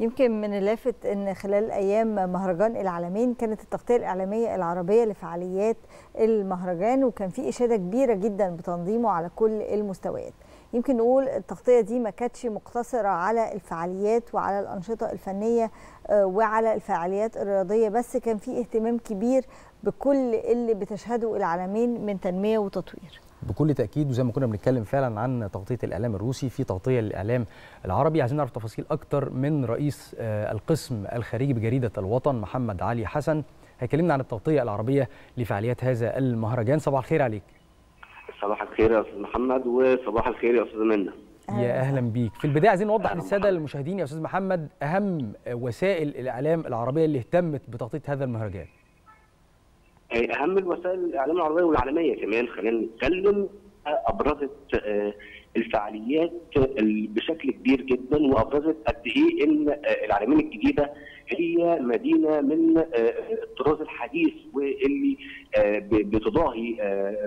يمكن من اللافت ان خلال ايام مهرجان العالمين كانت التغطيه الاعلاميه العربيه لفعاليات المهرجان وكان في اشاده كبيره جدا بتنظيمه على كل المستويات يمكن نقول التغطيه دي ما كانتش مقتصره على الفعاليات وعلى الانشطه الفنيه وعلى الفعاليات الرياضيه بس كان في اهتمام كبير بكل اللي بتشهده العالمين من تنميه وتطوير بكل تاكيد وزي ما كنا بنتكلم فعلا عن تغطيه الاعلام الروسي في تغطيه للاعلام العربي عايزين نعرف تفاصيل اكتر من رئيس القسم الخارجي بجريده الوطن محمد علي حسن هيكلمنا عن التغطيه العربيه لفعاليات هذا المهرجان صباح الخير عليك صباح الخير يا استاذ محمد وصباح الخير يا استاذ منى يا اهلا بيك في البدايه عايزين نوضح للساده المشاهدين يا استاذ محمد اهم وسائل الاعلام العربيه اللي اهتمت بتغطيه هذا المهرجان اهم الوسائل الاعلام العربيه والعالميه كمان خلينا نتكلم ابرزت الفعاليات بشكل كبير جدا وابرزت قد ايه ان العالمين الجديده هي مدينه من الطراز الحديث واللي بتضاهي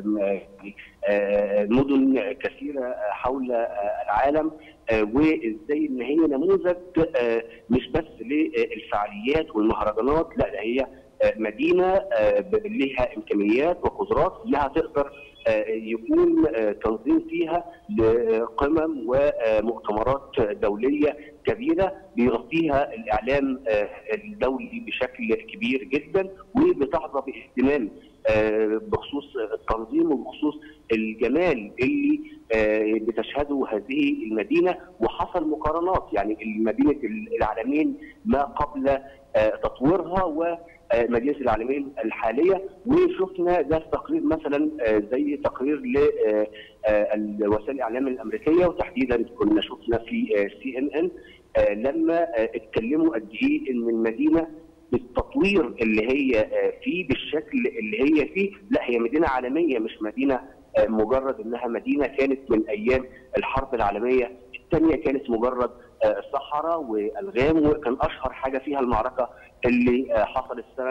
مدن كثيره حول العالم وازاي ان هي نموذج مش بس للفعاليات والمهرجانات لا هي مدينه لها امكانيات وقدرات انها تقدر يكون تنظيم فيها لقمم ومؤتمرات دوليه كبيره بيغطيها الاعلام الدولي بشكل كبير جدا وبتحظى باهتمام بخصوص التنظيم وبخصوص الجمال اللي بتشهده هذه المدينه وحصل مقارنات يعني مدينه العالمين ما قبل تطويرها و مدينه العالمين الحاليه وشفنا ده في تقرير مثلا زي تقرير لوسائل الاعلام الامريكيه وتحديدا كنا شفنا في سي ان ان لما اتكلموا قد ايه ان المدينه بالتطوير اللي هي فيه بالشكل اللي هي فيه لا هي مدينه عالميه مش مدينه مجرد انها مدينه كانت من ايام الحرب العالميه الثانيه كانت مجرد صحراء والغام وكان اشهر حاجه فيها المعركه اللي حصلت سنه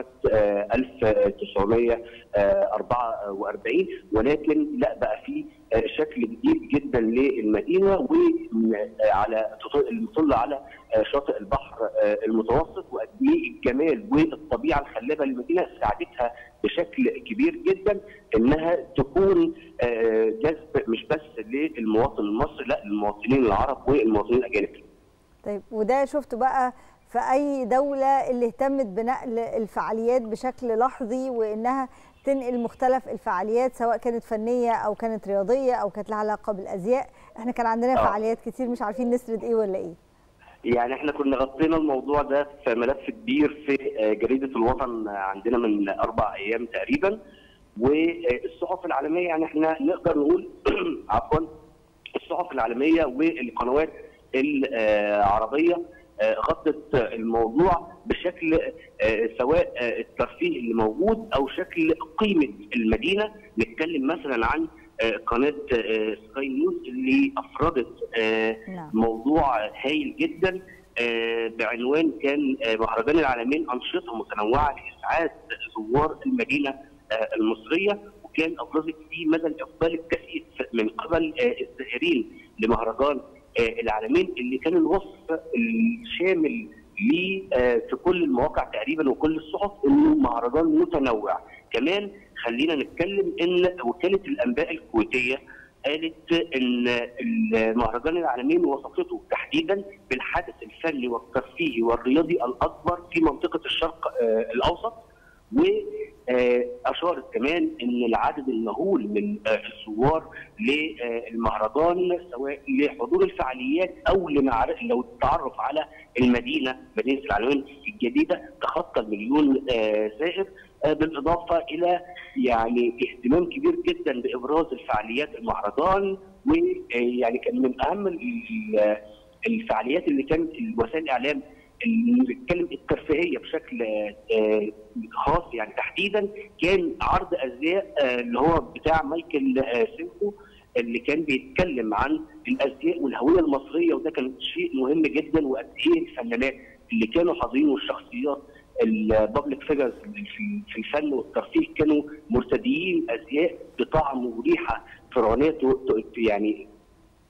1944 ولكن لا بقى في شكل جديد جدا للمدينه وعلى المطل على شاطئ البحر المتوسط وقد ايه الجمال والطبيعه الخلابه للمدينه ساعدتها بشكل كبير جدا انها تكون جذب مش بس للمواطن المصري لا للمواطنين العرب والمواطنين الاجانب. طيب وده شفته بقى في اي دوله اللي اهتمت بنقل الفعاليات بشكل لحظي وانها تنقل مختلف الفعاليات سواء كانت فنيه او كانت رياضيه او كانت لها علاقه بالازياء احنا كان عندنا أوه. فعاليات كتير مش عارفين نسرد ايه ولا ايه يعني احنا كنا غطينا الموضوع ده في ملف كبير في جريده الوطن عندنا من اربع ايام تقريبا والصحف العالميه يعني احنا نقدر نقول عفوا الصحف العالميه والقنوات العربيه غطت الموضوع بشكل سواء الترفيه اللي موجود او شكل قيمه المدينه نتكلم مثلا عن قناه سكاي نيوز اللي افردت موضوع هايل جدا بعنوان كان مهرجان العالمين انشطه متنوعه لاسعاد زوار المدينه المصريه وكان ابرزت فيه مدى الاقبال الكثيف من قبل الزائرين لمهرجان العالمين اللي كان الوصف الشامل ليه في كل المواقع تقريبا وكل الصحف انه مهرجان متنوع كمان خلينا نتكلم ان وكاله الانباء الكويتيه قالت ان مهرجان العالمين وصفته تحديدا بالحدث الفني والترفيهي والرياضي الاكبر في منطقه الشرق الاوسط واشارت كمان ان العدد المهول من الزوار للمهرجان سواء لحضور الفعاليات او لمعرفه لو التعرف على المدينه مدينه العالمين الجديده تخطى المليون زائر بالاضافه الى يعني اهتمام كبير جدا بابراز الفعاليات المهرجان ويعني كان من اهم الفعاليات اللي كانت وسائل الاعلام اللي بنتكلم الترفيهيه بشكل خاص يعني تحديدا كان عرض ازياء اللي هو بتاع مايكل سينكو اللي كان بيتكلم عن الازياء والهويه المصريه وده كان شيء مهم جدا وقد ايه الفنانات اللي كانوا حاضرين والشخصيات البابليك فيجرز في الفن والترفيه كانوا مرتديين ازياء بطعم وريحه فرعونيه يعني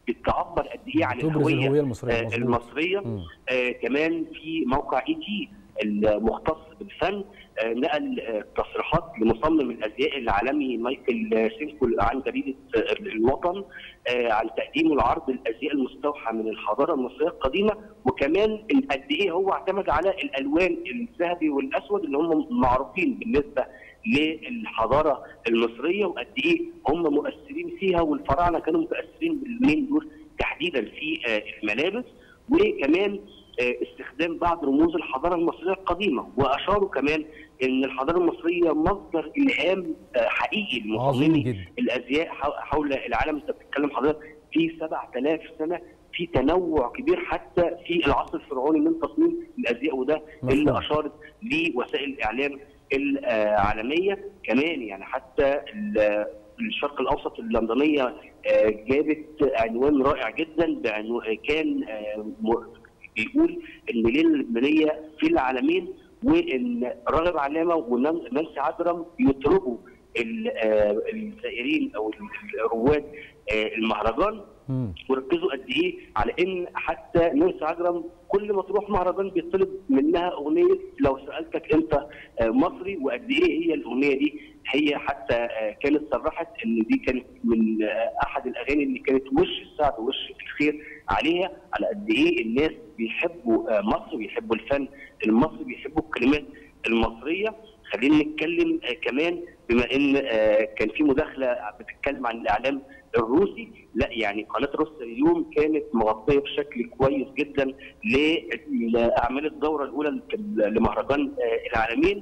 بتعبر قد ايه عن بتبرز الهويه الهوية المصرية، آه، مظبوط. المصريه مم. آه كمان في موقع اي تي المختص بالفن آه نقل آه تصريحات لمصمم الازياء العالمي مايكل آه، سينكو عن جريده آه الوطن آه عن تقديمه لعرض الازياء المستوحى من الحضاره المصريه القديمه وكمان ال- قد ايه هو اعتمد على الالوان الذهبي والاسود اللي هم معروفين بالنسبه للحضاره المصريه وقد ايه هم مؤثرين فيها والفراعنه كانوا متاثرين باللونين دول تحديدا في آه، الملابس وكمان آه، استخدام بعض رموز الحضاره المصريه القديمه واشاروا كمان ان الحضاره المصريه مصدر الهام آه، حقيقي عظيم لمصممي جدا الازياء حو- حول العالم انت بتتكلم حضرتك في 7000 سنه في تنوع كبير حتى في العصر الفرعوني من تصميم الازياء وده مفهوم. اللي اشارت لوسائل الاعلام العالميه كمان يعني حتى ال- الشرق الاوسط اللندنيه آه، جابت عنوان رائع جدا بعنو- كان آه، م- بيقول ان ليله اللبنانيه في العالمين وان راغب علامه ونانسي عجرم يطلبوا ال- آه، الزائرين او الرواد آه، المهرجان مم. وركزوا قد ايه على ان حتى نانسي عجرم كل ما تروح مهرجان بيطلب منها اغنيه لو سالتك انت آه، مصري وقد ايه هي الاغنيه دي هي حتى آه، كانت صرحت ان دي كانت من آه، احد الاغاني اللي كانت وش السعد ووش الخير عليها على قد ايه الناس بيحبوا آه، مصر ويحبوا الفن المصري بيحبوا الكلمات المصريه خلينا نتكلم آه، كمان بما ان آه، كان في مداخله بتتكلم عن الاعلام الروسي لا يعني قناه روسيا اليوم كانت مغطيه بشكل كويس جدا لاعمال الدوره الاولى لمهرجان آه، العالمين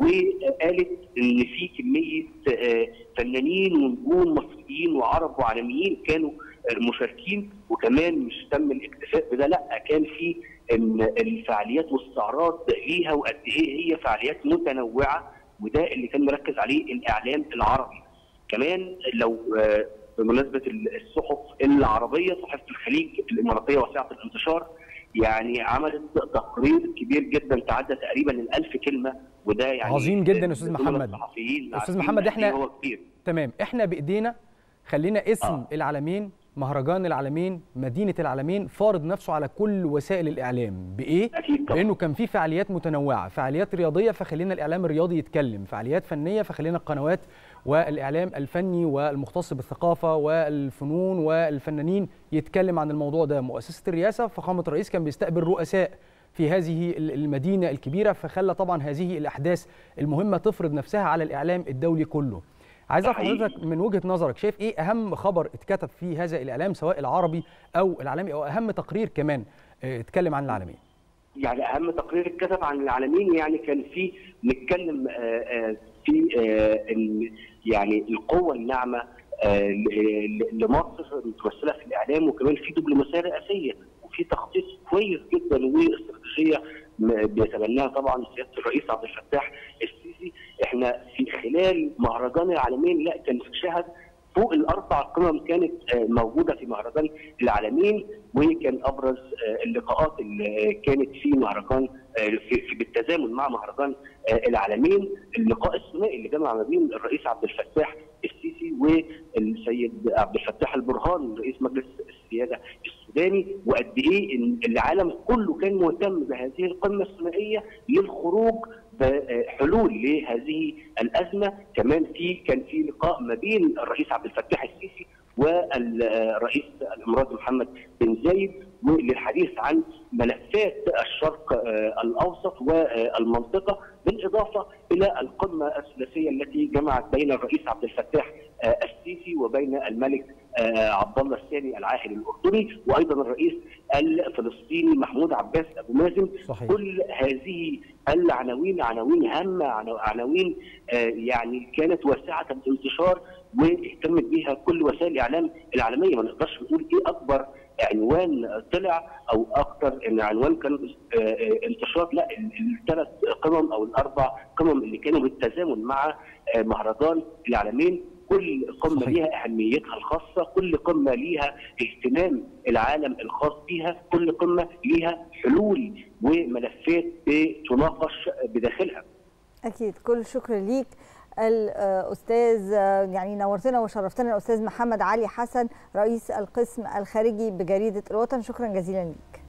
وقالت ان في كميه آه، فنانين ونجوم مصريين وعرب وعالميين كانوا آه، مشاركين وكمان مش تم الاكتفاء بده لا كان في ان الفعاليات واستعراض ليها وقد ايه هي فعاليات متنوعه وده اللي كان مركز عليه الاعلام العربي. كمان لو آه، بمناسبه الصحف العربيه صحيفه الخليج الاماراتيه واسعه الانتشار يعني عملت تقرير كبير جدا تعدى تقريبا الألف كلمه وده يعني عظيم جدا يا أستاذ من محمد. الصحفيين أستاذ عارفين محمد، قد إحنا إيه هو كبير تمام احنا بايدينا خلينا اسم آه. العالمين مهرجان العالمين مدينه العالمين فارض نفسه على كل وسائل الاعلام بايه اكيد طبعا بانه كان في فعاليات متنوعه فعاليات رياضيه فخلينا الاعلام الرياضي يتكلم فعاليات فنيه فخلينا القنوات والاعلام الفني والمختص بالثقافه والفنون والفنانين يتكلم عن الموضوع ده مؤسسه الرئاسه فخامه الرئيس كان بيستقبل رؤساء في هذه المدينه الكبيره فخلى طبعا هذه الاحداث المهمه تفرض نفسها على الاعلام الدولي كله عايز اعرف حقيقي. حضرتك من وجهه نظرك شايف ايه اهم خبر اتكتب في هذا الاعلام سواء العربي او العالمي او اهم تقرير كمان اه، اتكلم عن العالمين يعني اهم تقرير اتكتب عن العالمين يعني كان في نتكلم آه، آه، في آه، ال- يعني القوه الناعمه آه، ل- ل- لمصر متمثله في الاعلام وكمان في دبلوماسيه رئاسيه وفي تخطيط كويس جدا واستراتيجيه م- بيتبناها طبعا سياده الرئيس عبد الفتاح السيسي احنا في خلال مهرجان العالمين لا كان شهد فوق الاربع قمم كانت آه، موجوده في مهرجان العالمين وكان ابرز آه، اللقاءات اللي كانت في مهرجان آه، في في- بالتزامن مع مهرجان آه، العالمين اللقاء الثنائي اللي جمع ما بين الرئيس عبد الفتاح السيسي والسيد عبد الفتاح البرهان رئيس مجلس السياده السوداني وقد ايه إن العالم كله كان مهتم بهذه القمه الثنائيه للخروج بحلول لهذه الازمه كمان في كان في لقاء ما بين الرئيس عبد الفتاح السيسي والرئيس الاماراتي محمد بن زايد للحديث عن ملفات الشرق آه، الاوسط والمنطقه بالاضافه الى القمه الثلاثيه التي جمعت بين الرئيس عبد الفتاح آه، السيسي وبين الملك آه، عبد الله الثاني العاهل الاردني وايضا الرئيس الفلسطيني محمود عباس ابو مازن صحيح كل هذه العناوين عناوين هامه عنو- عناوين آه، يعني كانت واسعه الانتشار واهتمت بها كل وسائل الاعلام العالميه ما نقدرش نقول ايه اكبر عنوان طلع او اكثر ان عنوان كان آه، آه، انتشار لا الثلاث قمم او الاربع قمم اللي كانوا بالتزامن مع آه، مهرجان العالمين كل قمه صحيح. ليها اهميتها الخاصه كل قمه ليها اهتمام العالم الخاص بها كل قمه ليها حلول وملفات بتناقش بداخلها اكيد كل الشكر ليك الاستاذ يعني نورتنا وشرفتنا الاستاذ محمد علي حسن رئيس القسم الخارجي بجريده الوطن شكرا جزيلا لك